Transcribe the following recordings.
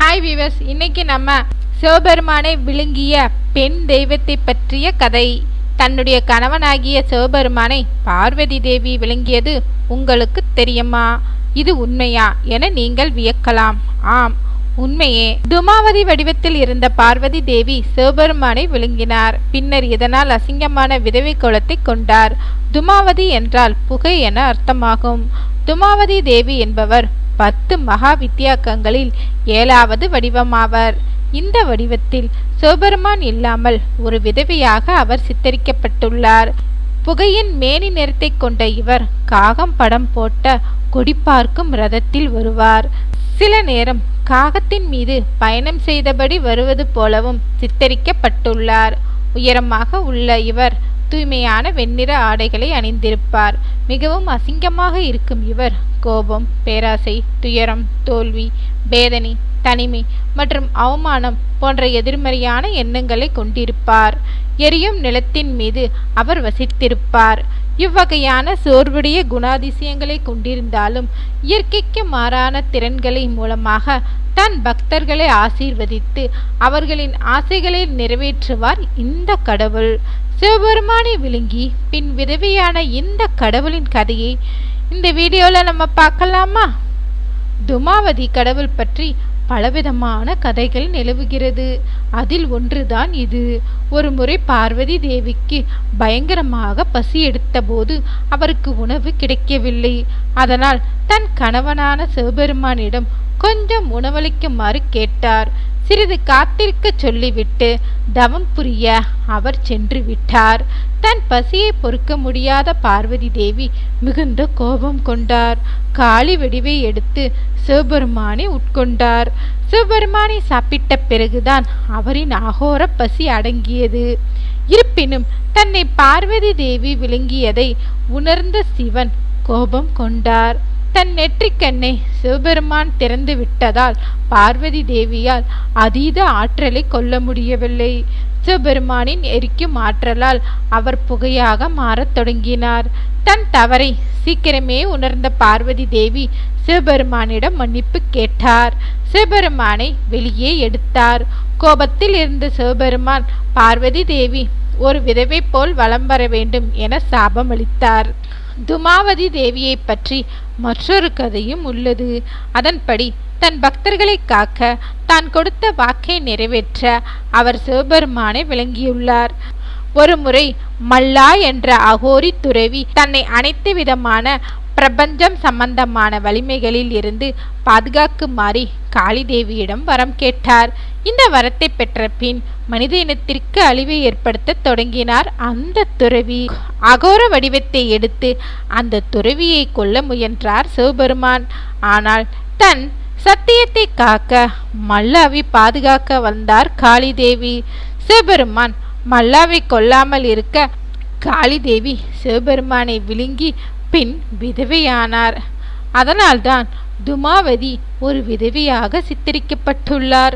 hi viewers இன்னைக்கு நம்ம சிவபெருமானை விழுங்கிய பெண் தெய்வத்தை பற்றிய கதை தன்னுடைய கணவனாகிய சிவபெருமானை பார்வதி தேவி விழுங்கியது உங்களுக்கு தெரியுமா இது உண்மையா என நீங்கள் வியக்கலாம் ஆம் உண்மையே துமாவதி வடிவத்தில் இருந்த பார்வதி தேவி சிவபெருமானை விழுங்கினார் பின்னர் இதனால் அசிங்கமான விதவை குலத்தை கொண்டார் துமாவதி என்றால் புகை என அர்த்தமாகும் துமாவதி தேவி என்பவர் பத்து மகா வித்தியாக்கங்களில் ஏழாவது வடிவமாவர் இந்த வடிவத்தில் சிவபெருமான் இல்லாமல் ஒரு விதவையாக அவர் சித்தரிக்கப்பட்டுள்ளார் புகையின் மேனி நிறத்தை கொண்ட இவர் காகம் படம் போட்ட கொடி பார்க்கும் ரதத்தில் வருவார் சில நேரம் காகத்தின் மீது பயணம் செய்தபடி வருவது போலவும் சித்தரிக்கப்பட்டுள்ளார் உயரமாக உள்ள இவர் தூய்மையான வெண்ணிற ஆடைகளை அணிந்திருப்பார் மிகவும் அசிங்கமாக இருக்கும் இவர் கோபம் பேராசை துயரம் தோல்வி வேதனை தனிமை மற்றும் அவமானம் போன்ற எதிர்மறையான எண்ணங்களை கொண்டிருப்பார் எரியும் நிலத்தின் மீது அவர் வசித்திருப்பார் இவ்வகையான சோர்வுடைய குணாதிசயங்களை கொண்டிருந்தாலும் இயற்கைக்கு மாறான திறன்களை மூலமாக தன் பக்தர்களை ஆசீர்வதித்து அவர்களின் ஆசைகளை நிறைவேற்றுவார் இந்த கடவுள் சிவபெருமானை விழுங்கி பின் விதவையான இந்த கடவுளின் கதையை இந்த வீடியோவில் நம்ம பார்க்கலாமா துமாவதி கடவுள் பற்றி பலவிதமான கதைகள் நிலவுகிறது அதில் ஒன்றுதான் இது ஒரு முறை பார்வதி தேவிக்கு பயங்கரமாக பசி எடுத்தபோது அவருக்கு உணவு கிடைக்கவில்லை அதனால் தன் கணவனான சிவபெருமானிடம் கொஞ்சம் உணவளிக்குமாறு கேட்டார் சிறிது காத்திருக்க சொல்லிவிட்டு தவம் புரிய அவர் சென்று விட்டார் தன் பசியை பொறுக்க முடியாத பார்வதி தேவி மிகுந்த கோபம் கொண்டார் காளி வெடிவை எடுத்து சிவபெருமானை உட்கொண்டார் சிவபெருமானை சாப்பிட்ட பிறகுதான் அவரின் அகோர பசி அடங்கியது இருப்பினும் தன்னை பார்வதி தேவி விழுங்கியதை உணர்ந்த சிவன் கோபம் கொண்டார் தன் நெற்றிக்கண்ணை சிவபெருமான் திறந்து விட்டதால் பார்வதி தேவியால் அதீத ஆற்றலை கொள்ள முடியவில்லை சிவபெருமானின் எரிக்கும் ஆற்றலால் அவர் புகையாக மாறத் தொடங்கினார் தன் தவறை சீக்கிரமே உணர்ந்த பார்வதி தேவி சிவபெருமானிடம் மன்னிப்பு கேட்டார் சிவபெருமானை வெளியே எடுத்தார் கோபத்தில் இருந்த சிவபெருமான் பார்வதி தேவி ஒரு விதவை போல் வலம் வர வேண்டும் என சாபம் அளித்தார் துமாவதி தேவியை பற்றி மற்றொரு கதையும் உள்ளது அதன்படி தன் பக்தர்களை காக்க தான் கொடுத்த வாக்கை நிறைவேற்ற அவர் சிவபெருமானை விளங்கியுள்ளார் ஒரு முறை மல்லா என்ற அகோரி துறவி தன்னை அனைத்து விதமான பிரபஞ்சம் சம்பந்தமான வலிமைகளில் இருந்து பாதுகாக்குமாறி காளிதேவியிடம் வரம் கேட்டார் இந்த வரத்தை பெற்ற பின் மனித இனத்திற்கு அழிவை ஏற்படுத்த தொடங்கினார் அந்த துறவி அகோர வடிவத்தை எடுத்து அந்த துறவியை கொல்ல முயன்றார் சிவபெருமான் ஆனால் தன் சத்தியத்தை காக்க மல்லாவை பாதுகாக்க வந்தார் காளிதேவி சிவபெருமான் மல்லாவை கொல்லாமல் இருக்க காளிதேவி சிவபெருமானை விழுங்கி பின் விதவையானார் அதனால்தான் துமாவதி ஒரு விதவையாக சித்தரிக்கப்பட்டுள்ளார்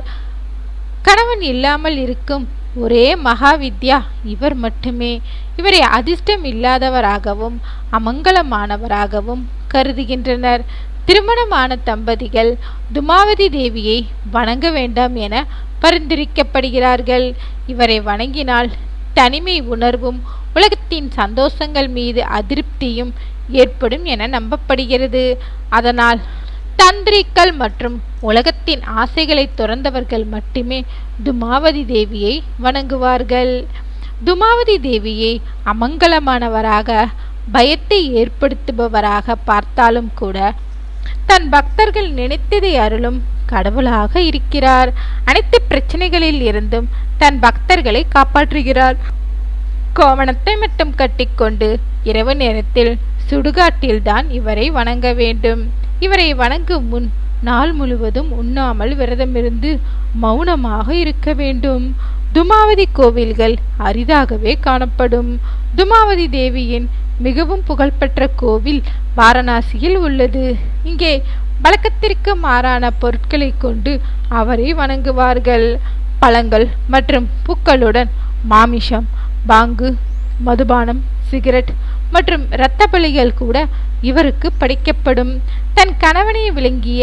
கணவன் இல்லாமல் இருக்கும் ஒரே மகாவித்யா இவர் மட்டுமே இவரை அதிர்ஷ்டம் இல்லாதவராகவும் அமங்கலமானவராகவும் கருதுகின்றனர் திருமணமான தம்பதிகள் துமாவதி தேவியை வணங்க வேண்டாம் என பரிந்துரைக்கப்படுகிறார்கள் இவரை வணங்கினால் தனிமை உணர்வும் உலகத்தின் சந்தோஷங்கள் மீது அதிருப்தியும் ஏற்படும் என நம்பப்படுகிறது அதனால் தந்திரிக்கள் மற்றும் உலகத்தின் ஆசைகளை துறந்தவர்கள் மட்டுமே துமாவதி தேவியை வணங்குவார்கள் துமாவதி தேவியை அமங்கலமானவராக பயத்தை ஏற்படுத்துபவராக பார்த்தாலும் கூட தன் பக்தர்கள் நினைத்ததை அருளும் கடவுளாக இருக்கிறார் அனைத்து பிரச்சனைகளில் இருந்தும் தன் பக்தர்களை காப்பாற்றுகிறார் கோவணத்தை மட்டும் கட்டிக்கொண்டு இரவு நேரத்தில் சுடுகாட்டில்தான் இவரை வணங்க வேண்டும் இவரை வணங்கும் முன் நாள் முழுவதும் உண்ணாமல் விரதமிருந்து மௌனமாக இருக்க வேண்டும் துமாவதி கோவில்கள் அரிதாகவே காணப்படும் துமாவதி தேவியின் மிகவும் புகழ்பெற்ற கோவில் வாரணாசியில் உள்ளது இங்கே வழக்கத்திற்கு மாறான பொருட்களை கொண்டு அவரை வணங்குவார்கள் பழங்கள் மற்றும் பூக்களுடன் மாமிஷம் பாங்கு மதுபானம் சிகரெட் மற்றும் இரத்த பலிகள் கூட இவருக்கு படைக்கப்படும் தன் கணவனை விளங்கிய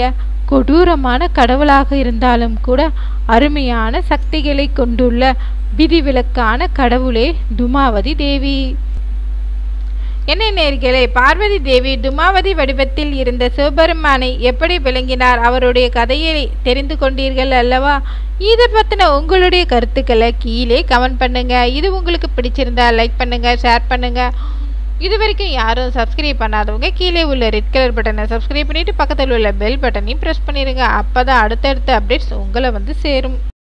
கொடூரமான கடவுளாக இருந்தாலும் கூட அருமையான சக்திகளை கொண்டுள்ள விதிவிலக்கான கடவுளே துமாவதி தேவி என்ன நேர்களே பார்வதி தேவி துமாவதி வடிவத்தில் இருந்த சிவபெருமானை எப்படி விளங்கினார் அவருடைய கதையை தெரிந்து கொண்டீர்கள் அல்லவா இதை பற்றின உங்களுடைய கருத்துக்களை கீழே கமெண்ட் பண்ணுங்க இது உங்களுக்கு பிடிச்சிருந்தா லைக் பண்ணுங்க ஷேர் பண்ணுங்க இது வரைக்கும் யாரும் சப்ஸ்கிரைப் பண்ணாதவங்க கீழே உள்ள ரெட் கலர் பட்டனை சப்ஸ்கிரைப் பண்ணிட்டு பக்கத்தில் உள்ள பெல் பட்டனையும் ப்ரெஸ் பண்ணிடுங்க அப்போ தான் அடுத்தடுத்த அப்டேட்ஸ் உங்களை வந்து சேரும்